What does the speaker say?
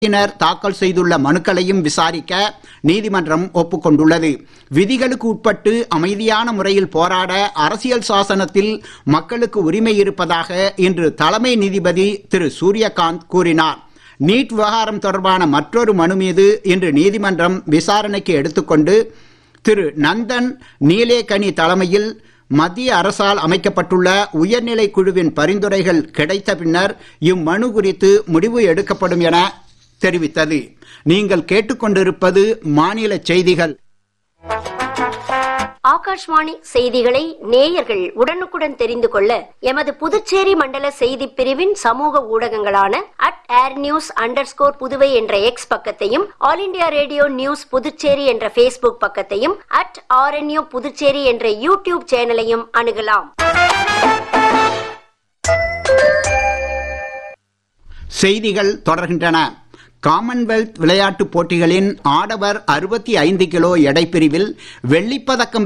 யினர் தாக்கல் செய்துள்ள மனுக்களையும் விசாரிக்க நீதிமன்றம் ஒப்புக்கொண்டுள்ளது விதிகளுக்கு உட்பட்டு அமைதியான முறையில் போராட அரசியல் சாசனத்தில் மக்களுக்கு உரிமை இருப்பதாக இன்று தலைமை நீதிபதி திரு சூரியகாந்த் கூறினார் நீட் விவகாரம் தொடர்பான மற்றொரு மனு மீது இன்று நீதிமன்றம் விசாரணைக்கு எடுத்துக்கொண்டு திரு நந்தன் நீலேகனி தலைமையில் மத்திய அரசால் அமைக்கப்பட்டுள்ள உயர்நிலை குழுவின் பரிந்துரைகள் கிடைத்த பின்னர் இம்மனு குறித்து முடிவு எடுக்கப்படும் என தெரிவித்தது நீங்கள் கேட்டுக்கொண்டிருப்பது மாநில செய்திகள் ஆகாஷ்வாணி செய்திகளை நேயர்கள் உடனுக்குடன் தெரிந்து கொள்ள எமது புதுச்சேரி மண்டல செய்தி பிரிவின் சமூக ஊடகங்களான at air news under Puduvai என்ற எக்ஸ் பக்கத்தையும் All India Radio news Puducherry என்ற ஃபேஸ்புக் பக்கத்தையும் அட் ஆர்என்யூ புதுச்சேரி என்ற யூடியூப் சேனலையும் அணுகலாம் செய்திகள் தொடர்கின்றன காமன்வெல்த் விளையாட்டுப் போட்டிகளின் ஆடவர் அறுபத்தி ஐந்து கிலோ எடைப்பிரிவில் வெள்ளிப்பதக்கம்